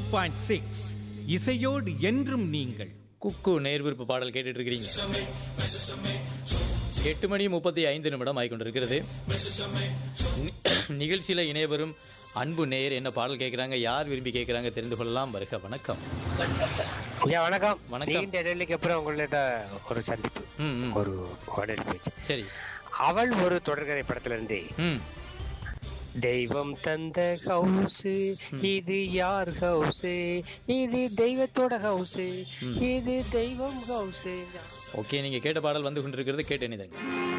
Point six இசையோடு என்றும் நீங்கள் குக்கு நேர்விருப்பு பாடல் கேட்டுட்டு இருக்கிறீங்க எட்டு மணி முப்பத்தி ஐந்து நிமிடம் ஆகிக்கொண்டிருக்கிறது நி- நிகழ்ச்சியில இணையவரும் அன்பு நேயர் என்ன பாடல் கேட்குறாங்க யார் விரும்பி கேட்குறாங்க தெரிந்து கொள்ளலாம் வருக வணக்கம் ஐயா வணக்கம் வணக்கம். நீண்ட இடைவெளிக்கு அப்புறம் உங்கள்ட்ட ஒரு சந்திப்பு ம் ம் ஒரு வாடகை பேச்சு சரி அவள் ஒரு தொடர்கதை படத்துல இருந்து ம் தெய்வம் தந்த ஹவுஸ் இது யார் ஹவுஸ் இது தெய்வத்தோட ஹவுஸ் இது தெய்வம் ஹவுஸ் ஓகே நீங்க கேட்ட பாடல் வந்து கொண்டிருக்கிறது கேட்டு இணைதங்க